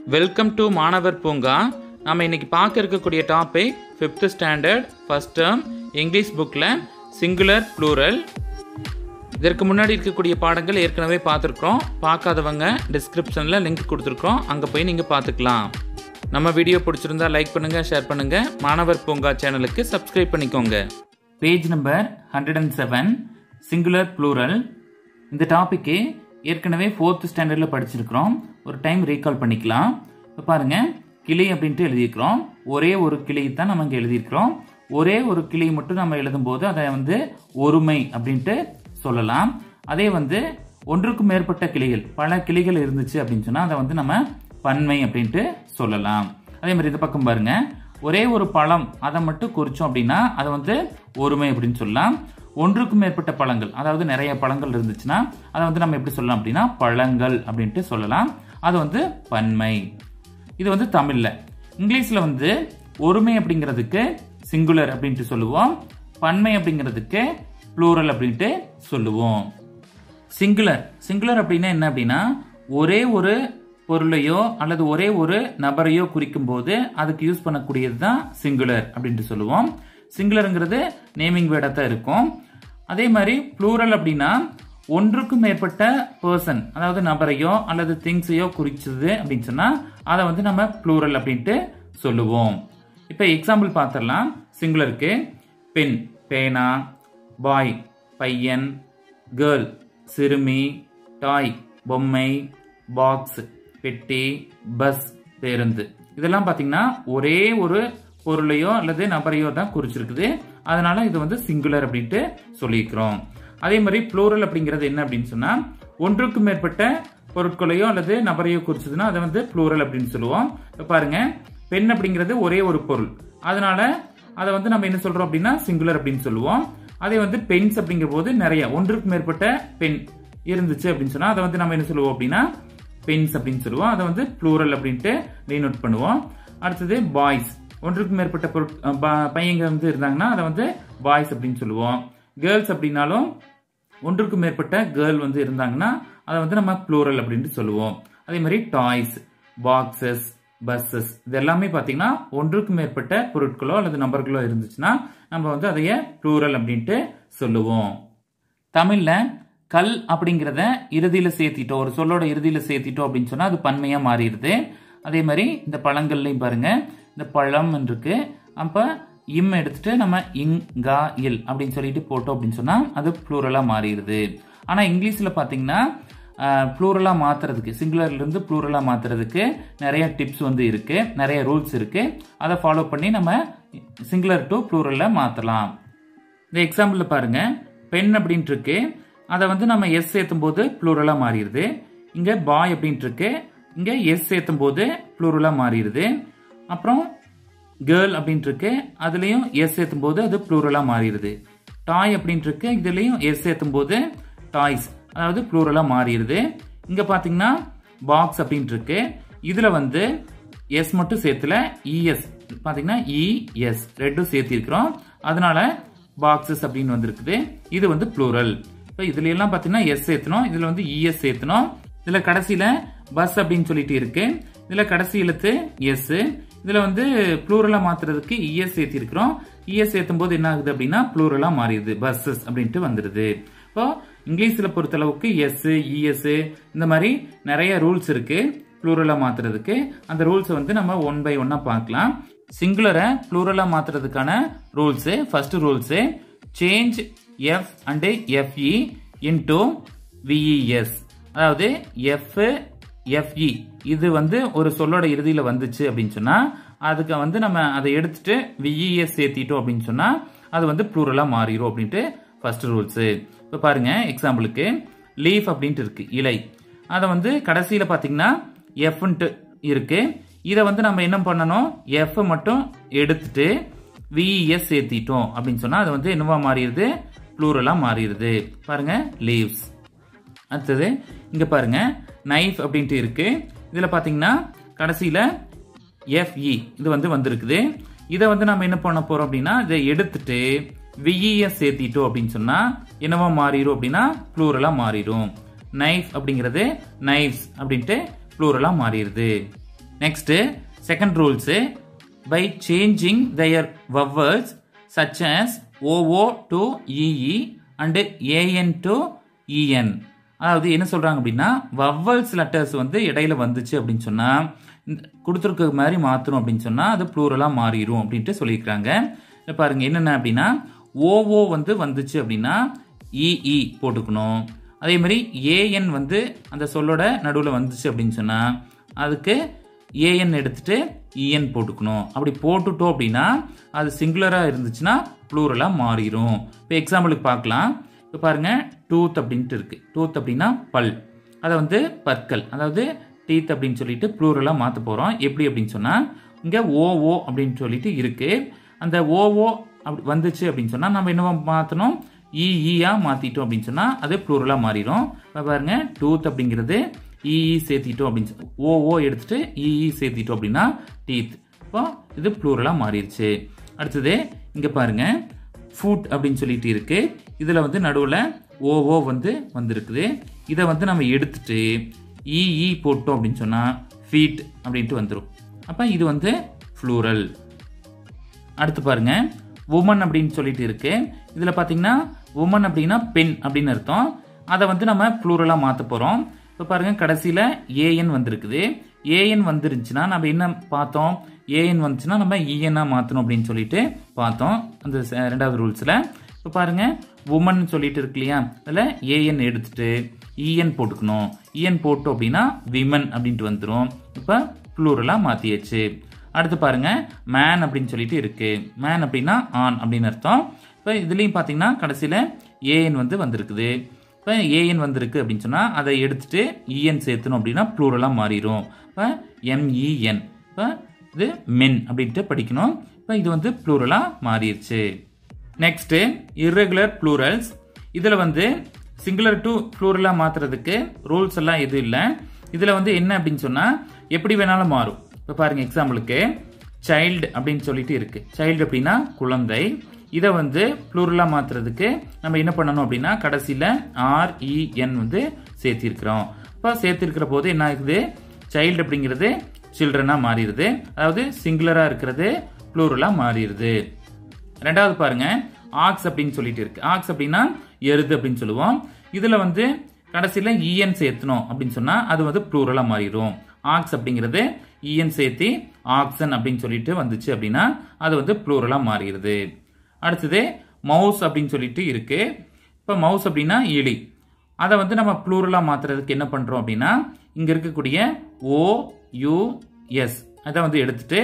welcome to மாணவர் பூங்கா நம்ம இன்னைக்கு பார்க்க இருக்கக்கூடிய topic fifth standard first term English புக்கில் சிங்குலர் ப்ளூரல் இதற்கு முன்னாடி இருக்கக்கூடிய பாடங்கள் ஏற்கனவே பார்த்துருக்குறோம் பார்க்காதவங்க டிஸ்கிரிப்ஷனில் லிங்க் கொடுத்துருக்கோம் அங்கே போய் நீங்கள் பார்த்துக்கலாம் நம்ம வீடியோ பிடிச்சிருந்தா லைக் பண்ணுங்கள் ஷேர் பண்ணுங்கள் மாணவர் பூங்கா சேனலுக்கு சப்ஸ்கிரைப் பண்ணிக்கோங்க page number hundred and seven singular plural இந்த டாப்பிக்கு ஏற்கனவே ஃபோர்த் ஸ்டாண்டர்டில் படிச்சிருக்கிறோம் ஒரு டைம் ரீகால் பண்ணிக்கலாம் இப்போ பாருங்க கிளி அப்படின்ட்டு எழுதியிருக்கிறோம் ஒரே ஒரு கிளி தான் நம்ம இங்கே எழுதியிருக்கிறோம் ஒரே ஒரு கிளி மட்டும் நம்ம எழுதும்போது அதை வந்து ஒருமை அப்படின்ட்டு சொல்லலாம் அதே வந்து ஒன்றுக்கும் மேற்பட்ட கிளிகள் பல கிளிகள் இருந்துச்சு அப்படின்னு சொன்னால் அதை வந்து நம்ம பன்மை அப்படின்ட்டு சொல்லலாம் அதே மாதிரி இந்த பக்கம் பாருங்க ஒரே ஒரு பழம் அதை மட்டும் குறிச்சோம் அப்படின்னா அதை வந்து ஒருமை அப்படின்னு சொல்லலாம் ஒன்றுக்கும் மேற்பட்ட பழங்கள் அதாவது நிறைய பழங்கள் இருந்துச்சுன்னா அதை வந்து நம்ம எப்படி சொல்லலாம் அப்படின்னா பழங்கள் அப்படின்ட்டு சொல்லலாம் அது வந்து பன்மை இது வந்து தமிழ்ல இங்கிலீஷ்ல வந்து ஒருமை அப்படிங்கிறதுக்கு சிங்குலர் அப்படின்ட்டு சொல்லுவோம் பன்மை அப்படிங்கிறதுக்கு ப்ளூரல் அப்படின்ட்டு சொல்லுவோம் சிங்குலர் சிங்குலர் அப்படின்னா என்ன அப்படின்னா ஒரே ஒரு பொருளையோ அல்லது ஒரே ஒரு நபரையோ குறிக்கும் போது அதுக்கு யூஸ் பண்ணக்கூடியது தான் சிங்குலர் அப்படின்ட்டு சொல்லுவோம் சிங்குலருங்கிறது நேமிங் வேர்டாக தான் இருக்கும் அதே மாதிரி ப்ளூரல் அப்படின்னா ஒன்றுக்கும் மேற்பட்ட பர்சன் அதாவது நபரையோ அல்லது திங்ஸையோ குறிச்சது அப்படின்னு சொன்னா அதை வந்து நம்ம ப்ளூரல் அப்படின்ட்டு சொல்லுவோம் இப்போ எக்ஸாம்பிள் பார்த்துடலாம் சிங்குலருக்கு பென் பேனா பாய் பையன் கேர்ள் சிறுமி டாய் பொம்மை பாக்ஸ் பெட்டி பஸ் பேருந்து இதெல்லாம் பார்த்தீங்கன்னா ஒரே ஒரு பொருளையோ அல்லது நபரையோ தான் குறிச்சிருக்குது அதனால இது வந்து சிங்குலர் அப்படின்ட்டு சொல்லியிருக்கிறோம் அதே மாதிரி ப்ளூரல் அப்படிங்கிறது என்ன அப்படின்னு சொன்னா ஒன்றுக்கு மேற்பட்ட பொருட்களையோ அல்லது நபரையோ குறிச்சதுன்னா அதை வந்து ப்ளூரல் அப்படின்னு சொல்லுவோம் இப்போ பாருங்க பெண் அப்படிங்கிறது ஒரே ஒரு பொருள் அதனால அதை வந்து நம்ம என்ன சொல்றோம் அப்படின்னா சிங்குலர் அப்படின்னு சொல்லுவோம் அதே வந்து பென்ஸ் அப்படிங்கிற போது நிறைய ஒன்றுக்கு மேற்பட்ட பெண் இருந்துச்சு அப்படின்னு சொன்னா அதை வந்து நம்ம என்ன சொல்லுவோம் அப்படின்னா பென்ஸ் அப்படின்னு சொல்லுவோம் அதை வந்து ப்ளூரல் அப்படின்ட்டு ரீநோட் பண்ணுவோம் அடுத்தது பாய்ஸ் ஒன்றுக்கு மேற்பட்ட பொருட் ப- பையங்க வந்து இருந்தாங்கன்னா அதை வந்து பாய்ஸ் அப்படின்னு சொல்லுவோம் கேர்ள்ஸ் அப்படின்னாலும் ஒன்றுக்கு மேற்பட்ட கேர்ள் வந்து இருந்தாங்கன்னா அதை வந்து நம்ம ப்ளூரல் அப்படின்ட்டு சொல்லுவோம் அதே மாதிரி டாய்ஸ் பாக்ஸஸ் பஸ்ஸஸ் இது எல்லாமே பார்த்தீங்கன்னா ஒன்றுக்கு மேற்பட்ட பொருட்களோ அல்லது நபர்களோ இருந்துச்சுன்னா நம்ம வந்து அதைய ப்ளூரல் அப்படின்ட்டு சொல்லுவோம் தமிழ்ல கல் அப்படிங்கிறத இறுதியில சேர்த்திட்டோம் ஒரு சொல்லோட இறுதியில சேர்த்திட்டோம் அப்படின்னு சொன்னா அது பன்மையா மாறிடுது அதே மாதிரி இந்த பழங்கள்லையும் பாருங்க இந்த பழம் இருக்கு அப்ப இம் எடுத்துட்டு நம்ம இங் கா இல் அப்படின்னு சொல்லிட்டு போட்டோம் அப்படின்னு சொன்னா அது ப்ளூரலா மாறிடுது ஆனா இங்கிலீஷ்ல பாத்தீங்கன்னா ப்ளூரலா மாத்துறதுக்கு சிங்குலர்ல இருந்து ப்ளூரலா மாத்துறதுக்கு நிறைய டிப்ஸ் வந்து இருக்கு நிறைய ரூல்ஸ் இருக்கு அதை ஃபாலோ பண்ணி நம்ம சிங்குலர் டு ப்ளூரல்ல மாத்தலாம் இந்த எக்ஸாம்பிள் பாருங்க பெண் அப்படின்ட்டு இருக்கு அதை வந்து நம்ம எஸ் சேர்த்தும் போது ப்ளூரலா மாறிடுது இங்க பாய் அப்படின்ட்டு இருக்கு இங்க எஸ் சேர்த்தும் போது ப்ளூரலா மாறிடுது அப்புறம் கேர்ள் அப்படின்ட்டு இருக்கு அதுலயும் எஸ் சேர்த்தும் போது அது ப்ளூரலா மாறிடுது டாய் அப்படின்ட்டு இருக்கு இதுலயும் எஸ் சேர்த்தும் போது டாய்ஸ் அதாவது ப்ளூரலா மாறிடுது இங்க பாத்தீங்கன்னா பாக்ஸ் அப்படின்ட்டு இருக்கு இதுல வந்து எஸ் மட்டும் சேர்த்துல இஎஸ் பாத்தீங்கன்னா இஎஸ் ரெண்டும் சேர்த்திருக்கிறோம் அதனால பாக்ஸஸ் அப்படின்னு வந்திருக்குது இது வந்து ப்ளூரல் இப்போ இதுல எல்லாம் பாத்தீங்கன்னா எஸ் சேர்த்தணும் இதுல வந்து இஎஸ் சேர்த்தணும் இதுல கடைசியில பஸ் அப்படின்னு சொல்லிட்டு இருக்கு இதுல கடைசி எழுத்து எஸ் இதுல வந்து ப்ளூரலா மாத்துறதுக்கு இஎஸ் சேர்த்தி இருக்கிறோம் இஎஸ் சேர்த்தும் போது என்ன ஆகுது அப்படின்னா ப்ளூரலா மாறிடுது பஸ்ஸஸ் அப்படின்ட்டு வந்துடுது இப்போ இங்கிலீஷ்ல பொறுத்தளவுக்கு எஸ் இஎஸ் இந்த மாதிரி நிறைய ரூல்ஸ் இருக்கு ப்ளூரலா மாத்துறதுக்கு அந்த ரூல்ஸ் வந்து நம்ம ஒன் பை ஒன்னா பார்க்கலாம் சிங்குலரை ப்ளூரலா மாத்துறதுக்கான rules first rules change F and FE into VES அதாவது எஃப் எஃப்இ இது வந்து ஒரு சொல்லோட இறுதியில வந்துச்சு அப்படின்னு சொன்னா அதுக்கு வந்து நம்ம அதை எடுத்துட்டு விஇஎஸ் சேர்த்திட்டோம் அப்படின்னு சொன்னா அது வந்து ப்ளூரலா மாறிடும் அப்படின்ட்டு ஃபர்ஸ்ட் ரூல்ஸ் இப்போ பாருங்க எக்ஸாம்பிளுக்கு லீஃப் அப்படின்ட்டு இருக்கு இலை அதை வந்து கடைசியில பாத்தீங்கன்னா எஃப்ன்ட்டு இருக்கு இதை வந்து நம்ம என்ன பண்ணணும் எஃப் மட்டும் எடுத்துட்டு விஇஎஸ் சேர்த்திட்டோம் அப்படின்னு சொன்னா அது வந்து என்னவா மாறிடுது ப்ளூரலா மாறிடுது பாருங்க லீவ்ஸ் அடுத்தது இங்க பாருங்க நைஃப் அப்படின்ட்டு இருக்கு இதுல பாத்தீங்கன்னா கடைசியில எஃப்இ இது வந்து வந்திருக்குது இதை வந்து நம்ம என்ன பண்ண போறோம் அப்படின்னா இதை எடுத்துட்டு விஇஎஸ் சேர்த்திட்டோம் அப்படின்னு சொன்னா என்னவா மாறிடும் அப்படின்னா ப்ளூரலா மாறிடும் நைஃப் அப்படிங்கிறது நைஃப்ஸ் அப்படின்ட்டு ப்ளூரலா மாறிடுது next second rules by changing their vowels such as OO to EE and AN to EN அதாவது என்ன சொல்றாங்க அப்படின்னா vowels letters வந்து இடையில வந்துச்சு அப்படின்னு சொன்னா இந்த கொடுத்துருக்க மாதிரி மாற்றணும் அப்படின்னு சொன்னா அது ப்ளூரலாக மாறிடும் அப்படின்ட்டு சொல்லியிருக்காங்க இதை பாருங்க என்னென்ன அப்படின்னா ஓஓ வந்து வந்துச்சு அப்படின்னா இஇ போட்டுக்கணும் அதே மாதிரி ஏஎன் வந்து அந்த சொல்லோட நடுவில் வந்துச்சு அப்படின்னு சொன்னா அதுக்கு ஏஎன் எடுத்துட்டு இஎன் போட்டுக்கணும் அப்படி போட்டுட்டோம் அப்படின்னா அது சிங்குலராக இருந்துச்சுன்னா ப்ளூரலாக மாறிடும் இப்போ எக்ஸாம்பிளுக்கு பார்க்கலாம் இப்போ பாருங்க டூத் அப்படின்ட்டு இருக்கு டூத் அப்படின்னா பல் அதை வந்து பற்கள் அதாவது டீத் அப்படின்னு சொல்லிட்டு ப்ளூரலாக மாற்ற போகிறோம் எப்படி அப்படின்னு சொன்னால் இங்கே ஓஓ அப்படின்னு சொல்லிட்டு இருக்கு அந்த ஓஓ அப்படி வந்துச்சு அப்படின்னு சொன்னால் நம்ம என்னவா மாற்றணும் இஇயா மாற்றிட்டோம் அப்படின்னு சொன்னால் அது ப்ளூரலாக மாறிடும் இப்போ பாருங்க டூத் அப்படிங்கிறது இஇ சேர்த்திட்டோம் அப்படின்னு சொ- ஓஓ எடுத்துட்டு இஇ சேர்த்திட்டோம் அப்படின்னா டீத் இப்போ இது ப்ளூரலாக மாறிடுச்சு அடுத்தது இங்கே பாருங்க ஃபுட் அப்படின்னு சொல்லிட்டு இருக்கு இதில் வந்து நடுவில் ஓஓ வந்து வந்திருக்குது இதை வந்து நம்ம எடுத்துட்டு இஇ போட்டோம் அப்படின்னு சொன்னால் ஃபீட் அப்படின்ட்டு வந்துடும் அப்போ இது வந்து ஃப்ளூரல் அடுத்து பாருங்க உமன் அப்படின்னு சொல்லிட்டு இருக்கு இதில் பார்த்தீங்கன்னா உமன் அப்படின்னா பெண் அப்படின்னு அர்த்தம் அதை வந்து நம்ம ப்ளூரலாக மாற்ற போகிறோம் இப்போ பாருங்க கடைசியில் ஏஎன் வந்திருக்குது ஏஎன் வந்துருந்துச்சுன்னா நம்ம என்ன பார்த்தோம் ஏஎன் வந்துச்சுன்னா நம்ம இஎன்னா மாற்றணும் அப்படின்னு சொல்லிட்டு பார்த்தோம் அந்த ச- ரெண்டாவது ரூல்ஸில் இப்போ பாருங்க உமன் சொல்லிட்டு இருக்கு இல்லையா அதில் ஏஎன் எடுத்துட்டு இஎன் போட்டுக்கணும் இஎன் போட்டோம் அப்படின்னா விமன் அப்படின்ட்டு வந்துடும் இப்போ ப்ளூரலாக மாற்றியாச்சு அடுத்து பாருங்க மேன் அப்படின்னு சொல்லிட்டு இருக்கு மேன் அப்படின்னா ஆண் அப்படின்னு அர்த்தம் இப்போ இதுலேயும் பார்த்தீங்கன்னா கடைசியில் ஏஎன் வந்து வந்திருக்குது இப்போ ஏஎன் வந்திருக்கு அப்படின்னு சொன்னால் அதை எடுத்துட்டு இஎன் சேர்த்தணும் அப்படின்னா ப்ளூரலாக மாறிடும் இப்போ எம்இஎன் இப்போ இது மென் அப்படின்ட்டு படிக்கணும் இப்போ இது வந்து ப்ளூரலாக மாறிடுச்சு நெக்ஸ்ட் irregular plurals இதில் வந்து சிங்குலர் டு ப்ளூரலாக மாற்றுறதுக்கு ரூல்ஸ் எல்லாம் எதுவும் இல்லை இதில் வந்து என்ன அப்படின்னு சொன்னால் எப்படி வேணாலும் மாறும் இப்போ பாருங்க எக்ஸாம்பிளுக்கு சைல்டு அப்படின்னு சொல்லிட்டு இருக்கு சைல்டு அப்படின்னா குழந்தை இதை வந்து ப்ளூரலாக மாற்றுறதுக்கு நம்ம என்ன பண்ணணும் அப்படின்னா கடைசியில் ஆர்இஎன் வந்து சேர்த்திருக்கிறோம் இப்போ சேர்த்திருக்கிற போது என்ன ஆகுது சைல்டு அப்படிங்கிறது சில்ட்ரனாக மாறிடுது அதாவது சிங்குலராக இருக்கிறது ப்ளூரலாக மாறிடுது ரெண்டாவது பாருங்க ஆக்ஸ் அப்படின்னு சொல்லிட்டு இருக்கு ஆக்ஸ் அப்படின்னா எருது அப்படின்னு சொல்லுவோம் இதுல வந்து கடைசியில இஎன் சேர்த்தணும் அப்படின்னு சொன்னா அது வந்து ப்ளூரலா மாறிடும் ஆக்ஸ் அப்படிங்கிறது இஎன் சேர்த்தி ஆக்சன் அப்படின்னு சொல்லிட்டு வந்துச்சு அப்படின்னா அது வந்து ப்ளூரலா மாறிடுது அடுத்தது மவுஸ் அப்படின்னு சொல்லிட்டு இருக்கு இப்போ மவுஸ் அப்படின்னா எலி அதை வந்து நம்ம ப்ளூரலா மாத்துறதுக்கு என்ன பண்றோம் அப்படின்னா இங்க இருக்கக்கூடிய ஓ யூ எஸ் அதை வந்து எடுத்துட்டு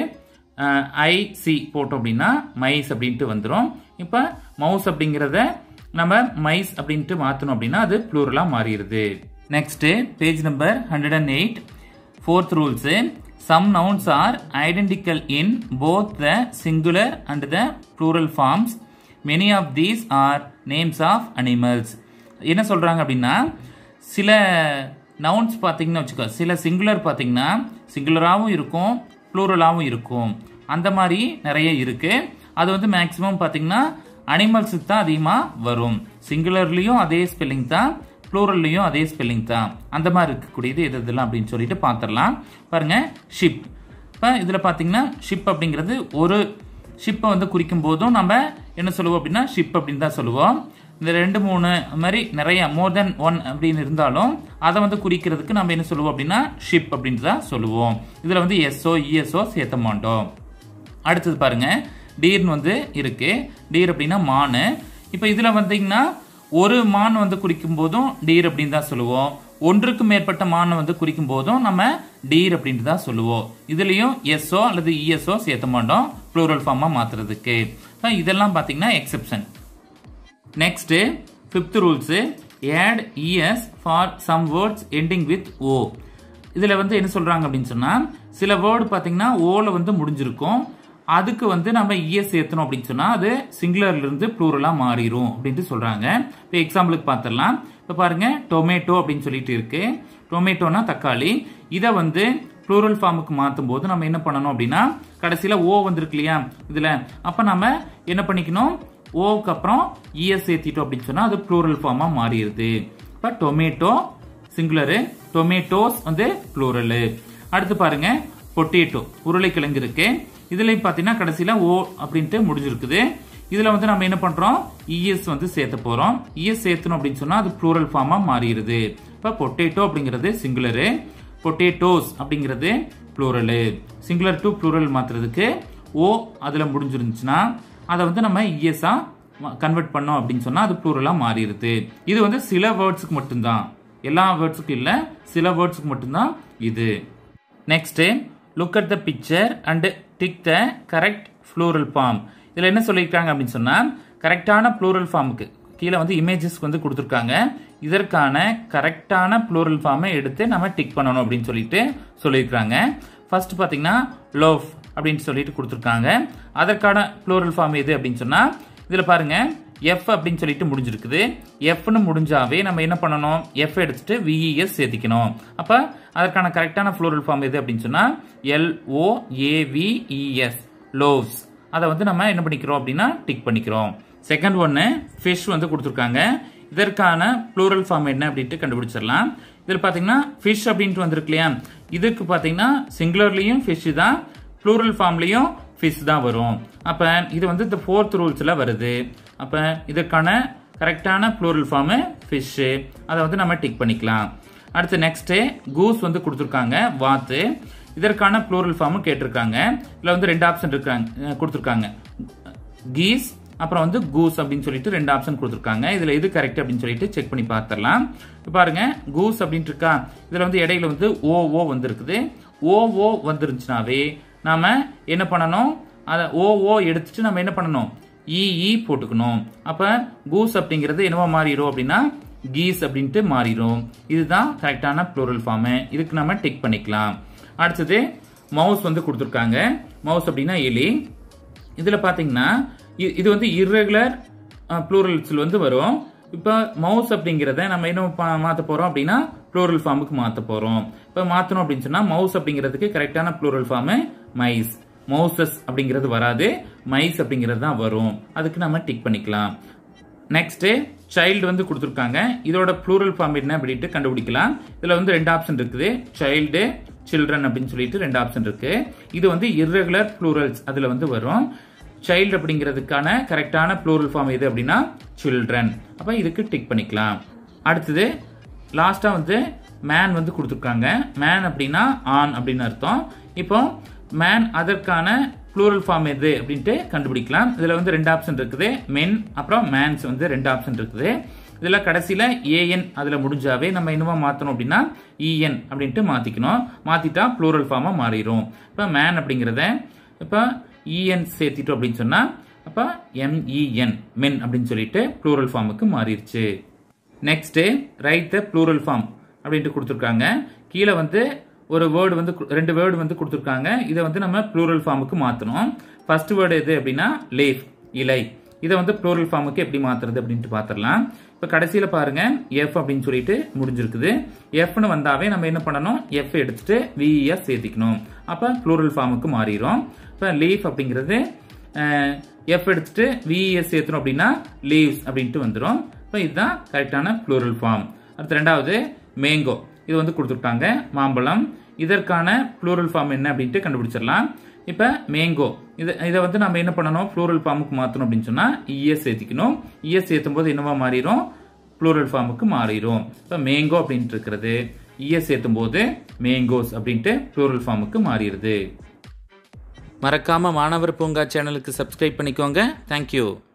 ஐசி போட்டோம் அப்படின்னா மைஸ் அப்படின்ட்டு வந்துடும் இப்போ மவுஸ் அப்படிங்கிறத நம்ம மைஸ் அப்படின்ட்டு மாற்றணும் அப்படின்னா அது ப்ளூரலாக மாறிடுது next page number hundred and eight fourth rules some nouns are identical in both the singular and the plural forms many of these are names of animals என்ன சொல்றாங்க அப்படின்னா சில நவுன்ஸ் பார்த்தீங்கன்னா வச்சுக்கோ சில சிங்குலர் பார்த்தீங்கன்னா சிங்குலராகவும் இருக்கும் ப்ளூரலாகவும் இருக்கும் அந்த மாதிரி நிறைய இருக்கு அது வந்து மேக்ஸிமம் பார்த்தீங்கன்னா அனிமல்ஸுக்கு தான் அதிகமாக வரும் சிங்குலர்லேயும் அதே ஸ்பெல்லிங் தான் ப்ளூரல்லையும் அதே ஸ்பெல்லிங் தான் அந்த மாதிரி இருக்கக்கூடியது எது எதெல்லாம் அப்படின்னு சொல்லிட்டு பார்த்துடலாம் பாருங்க ஷிப் இப்போ இதில் பார்த்தீங்கன்னா ஷிப் அப்படிங்கிறது ஒரு ஷிப்பை வந்து குறிக்கும் போதும் நம்ம என்ன சொல்லுவோம் அப்படின்னா ஷிப் அப்படின்னு தான் சொல்லுவோம் இந்த ரெண்டு மூணு அது மாதிரி நிறைய மோர் தென் ஒன் அப்படின்னு இருந்தாலும் அதை வந்து குறிக்கிறதுக்கு நம்ம என்ன சொல்லுவோம் அப்படின்னா ஷிப் அப்படின்னு தான் சொல்லுவோம் இதில் வந்து எஸ்ஓ இஎஸ்ஓ சேர்த்த மாட்டோம் அடுத்தது பாருங்க டீர்னு வந்து இருக்கு டீர் அப்படின்னா மான் இப்போ இதில் வந்தீங்கன்னா ஒரு மான் வந்து குறிக்கும் போதும் டீர் அப்படின்னு தான் சொல்லுவோம் ஒன்றுக்கு மேற்பட்ட மான் வந்து குறிக்கும் போதும் நம்ம டீர் அப்படின்ட்டு தான் சொல்லுவோம் இதுலயும் எஸ்ஓ அல்லது இஎஸ்ஓ சேர்த்த மாட்டோம் ப்ளூரல் ஃபார்மாக மாத்துறதுக்கு இப்போ இதெல்லாம் பார்த்தீங்கன்னா exception next fifth rules add ES for some words ending with O இதில் வந்து என்ன சொல்றாங்க அப்படின்னு சொன்னா சில வேர்டு பார்த்தீங்கன்னா ஓல வந்து முடிஞ்சிருக்கும் அதுக்கு வந்து நம்ம இஎஸ் சேர்த்தணும் அப்படின்னு சொன்னா அது சிங்குலர்ல இருந்து ப்ளூரலா மாறிடும் அப்படின்ட்டு சொல்றாங்க இப்போ எக்ஸாம்பிளுக்கு பார்த்துடலாம் இப்போ பாருங்க டொமேட்டோ அப்படின்னு சொல்லிட்டு இருக்கு டொமேட்டோனா தக்காளி இதை வந்து ப்ளூரல் ஃபார்முக்கு மாற்றும் போது நம்ம என்ன பண்ணணும் அப்படின்னா கடைசியில் ஓ வந்திருக்கு இல்லையா இதில் அப்போ நம்ம என்ன பண்ணிக்கணும் ஓவுக்கு அப்புறம் இஎஸ் சேர்த்திட்டோம் அப்படின்னு சொன்னா அது ப்ளூரல் ஃபார்மா மாறிடுது இப்போ டொமேட்டோ சிங்குலரு டொமேட்டோஸ் வந்து ப்ளூரலு அடுத்து பாருங்க பொட்டேட்டோ உருளைக்கிழங்கு இருக்கு இதுலயும் பார்த்தீங்கன்னா கடைசியில ஓ அப்படின்ட்டு முடிஞ்சிருக்குது இதுல வந்து நம்ம என்ன பண்றோம் இஎஸ் வந்து சேர்த்த போறோம் இஎஸ் சேர்த்தணும் அப்படின்னு சொன்னா அது ப்ளூரல் ஃபார்மா மாறிடுது இப்ப பொட்டேட்டோ அப்படிங்கிறது சிங்குலரு பொட்டேட்டோஸ் அப்படிங்கிறது ப்ளூரலு சிங்குலர் டு ப்ளூரல் மாத்துறதுக்கு ஓ அதுல முடிஞ்சிருந்துச்சுன்னா அதை வந்து நம்ம இஎஸ்ஆ கன்வெர்ட் பண்ணோம் அப்படின்னு சொன்னா அது ப்ளூரலா மாறிடுது இது வந்து சில வேர்ட்ஸுக்கு மட்டும்தான் எல்லா வேர்ட்ஸுக்கும் இல்ல சில வேர்ட்ஸுக்கு மட்டும்தான் இது next look at the picture and tick the correct plural form இதில் என்ன சொல்லியிருக்காங்க அப்படின்னு சொன்னால் கரெக்டான ப்ளூரல் ஃபார்முக்கு கீழே வந்து இமேஜஸ் வந்து கொடுத்துருக்காங்க இதற்கான கரெக்டான ப்ளூரல் ஃபார்மை எடுத்து நம்ம டிக் பண்ணணும் அப்படின்னு சொல்லிட்டு சொல்லியிருக்காங்க ஃபர்ஸ்ட் பார்த்தீங்கன்னா லோஃப் அப்படின்னு சொல்லிட்டு கொடுத்துருக்காங்க அதற்கான ப்ளூரல் ஃபார்ம் எது அப்படின்னு சொன்னால் இதில் பாருங்க எஃப் அப்படின்னு சொல்லிட்டு முடிஞ்சிருக்குது எஃப்னு முடிஞ்சாவே நம்ம என்ன பண்ணணும் எஃப் எடுத்துட்டு விஇஎஸ் சேர்த்திக்கணும் அப்போ அதற்கான கரெக்டான ஃப்ளோரல் ஃபார்ம் எது அப்படின்னு சொன்னால் எல்ஓ ஏவிஇஎஸ் லோவ்ஸ் அதை வந்து நம்ம என்ன பண்ணிக்கிறோம் அப்படின்னா டிக் பண்ணிக்கிறோம் செகண்ட் ஒன்று ஃபிஷ் வந்து கொடுத்துருக்காங்க இதற்கான ப்ளூரல் ஃபார்ம் என்ன அப்படின்ட்டு கண்டுபிடிச்சிடலாம் இதில் பார்த்தீங்கன்னா ஃபிஷ் அப்படின்ட்டு வந்திருக்கு இல்லையா இதுக்கு பார்த்தீங்கன்னா சிங்குலர்லேயும் ஃபிஷ் தான் ப்ளூரல் ஃபார்ம்லேயும் ஃபிஷ் தான் வரும் அப்போ இது வந்து இந்த ஃபோர்த் ரூல்ஸில் வருது அப்போ இதற்கான கரெக்டான ப்ளூரல் ஃபார்மு ஃபிஷ்ஷு அதை வந்து நம்ம டிக் பண்ணிக்கலாம் அடுத்து நெக்ஸ்ட்டு கூஸ் வந்து கொடுத்துருக்காங்க வாத்து இதற்கான ப்ளூரல் ஃபார்மும் கேட்டிருக்காங்க இதில் வந்து ரெண்டு ஆப்ஷன் இருக்காங்க கொடுத்துருக்காங்க கீஸ் அப்புறம் வந்து கூஸ் அப்படின்னு சொல்லிட்டு ரெண்டு ஆப்ஷன் கொடுத்துருக்காங்க இதில் எது கரெக்ட் அப்படின்னு சொல்லிட்டு செக் பண்ணி பார்த்துடலாம் இப்போ பாருங்க கூஸ் அப்படின்ட்டு இருக்கா இதில் வந்து இடையில வந்து ஓ ஓ வந்திருக்குது ஓ ஓ வந்துருந்துச்சுனாவே நாம என்ன பண்ணணும் அதை ஓ ஓ எடுத்துட்டு நம்ம என்ன பண்ணணும் இஇ போட்டுக்கணும் அப்ப கூஸ் அப்படிங்கிறது என்னவா மாறிடும் அப்படின்னா கீஸ் அப்படின்ட்டு மாறிடும் இதுதான் கரெக்டான ப்ளூரல் ஃபார்மு இதுக்கு நம்ம டிக் பண்ணிக்கலாம் அடுத்தது மவுஸ் வந்து கொடுத்துருக்காங்க மவுஸ் அப்படின்னா எலி இதில் பார்த்தீங்கன்னா இ- இது வந்து இர்ரெகுலர் ப்ளூரல்ஸில் வந்து வரும் இப்போ மவுஸ் அப்படிங்கிறத நம்ம என்ன பா- மாத்த போறோம் அப்படின்னா ப்ளூரல் ஃபார்முக்கு மாத்த போறோம் இப்போ மாத்தணும் அப்படின்னு சொன்னா மவுஸ் அப்படிங்கிறதுக்கு கரெக்டான ப்ளூரல் ஃபார்மு மைஸ் மவுசஸ் அப்படிங்கிறது வராது மைஸ் அப்படிங்கிறது தான் வரும் அதுக்கு நம்ம டிக் பண்ணிக்கலாம் நெக்ஸ்ட் சைல்டு வந்து கொடுத்துருக்காங்க இதோட ப்ளூரல் ஃபார்ம் என்ன அப்படின்ட்டு கண்டுபிடிக்கலாம் இதுல வந்து ரெண்டு ஆப்ஷன் இருக்குது சைல்டு சில்ட்ரன் அப்படின்னு சொல்லிட்டு ரெண்டு ஆப்ஷன் இருக்கு இது வந்து irregular ப்ளூரல்ஸ் அதுல வந்து வரும் சைல்டு அப்படிங்கிறதுக்கான கரெக்டான ப்ளூரல் ஃபார்ம் எது அப்படின்னா சில்ட்ரன் அப்ப இதுக்கு டிக் பண்ணிக்கலாம் அடுத்தது லாஸ்டா வந்து மேன் வந்து கொடுத்துருக்காங்க மேன் அப்படின்னா ஆண் அப்படின்னு அர்த்தம் இப்போ மேன் அதற்கான ப்ளூரல் ஃபார்ம் எது அப்படின்ட்டு கண்டுபிடிக்கலாம் இதுல வந்து ரெண்டு ஆப்ஷன் இருக்குது மென் அப்புறம் மேன்ஸ் வந்து ரெண்டு ஆப்ஷன் இருக்குது இதுல கடைசியில ஏஎன் அதுல முடிஞ்சாவே நம்ம என்னவா மாத்தணும் அப்படின்னா இஎன் அப்படின்ட்டு மாத்திக்கணும் மாத்திட்டா ப்ளூரல் ஃபார்மா மாறிடும் இப்ப மேன் அப்படிங்கிறத இப்ப இஎன் சேர்த்திட்டோம் அப்படின்னு சொன்னா அப்ப எம்இஎன் மென் அப்படின்னு சொல்லிட்டு ப்ளூரல் ஃபார்முக்கு மாறிடுச்சு next write the plural form அப்படின்ட்டு கொடுத்துருக்காங்க கீழே வந்து ஒரு வேர்டு வந்து கு- ரெண்டு வேர்டு வந்து கொடுத்துருக்காங்க இதை வந்து நம்ம ப்ளூரல் ஃபார்முக்கு மாற்றணும் ஃபர்ஸ்ட் வேர்டு எது அப்படின்னா லேஃப் இலை இதை வந்து ப்ளூரல் ஃபார்முக்கு எப்படி மாத்துறது அப்படின்ட்டு பார்த்துடலாம் இப்போ கடைசியில் பாருங்க எஃப் அப்படின்னு சொல்லிட்டு முடிஞ்சிருக்குது எஃப்னு வந்தாவே நம்ம என்ன பண்ணணும் எஃப் எடுத்துட்டு விஇஎஸ் சேர்த்திக்கணும் அப்போ ப்ளூரல் ஃபார்முக்கு மாறிடும் இப்போ லீஃப் அப்படிங்கிறது எஃப் எடுத்துட்டு விஇஎஸ் சேர்த்தணும் அப்படின்னா லீவ்ஸ் அப்படின்ட்டு வந்துடும் இப்போ இதுதான் கரெக்டான ப்ளூரல் ஃபார்ம் அடுத்து ரெண்டாவது மேங்கோ இது வந்து கொடுத்துருக்காங்க மாம்பழம் இதற்கான ப்ளூரல் ஃபார்ம் என்ன அப்படின்ட்டு கண்டுபிடிச்சிடலாம் இப்போ மேங்கோ இதை இதை வந்து நம்ம என்ன பண்ணணும் ப்ளூரல் ஃபார்முக்கு மாற்றணும் அப்படின்னு சொன்னால் இஎஸ் சேர்த்திக்கணும் இஎஸ் சேர்த்தும் போது என்னவா மாறிடும் ப்ளூரல் ஃபார்முக்கு மாறிடும் இப்போ மேங்கோ அப்படின்ட்டு இருக்கிறது இஎஸ் சேர்த்தும் போது மேங்கோஸ் அப்படின்ட்டு ப்ளூரல் ஃபார்முக்கு மாறிடுது மறக்காம மாணவர் பூங்கா சேனலுக்கு சப்ஸ்கிரைப் பண்ணிக்கோங்க தேங்க்யூ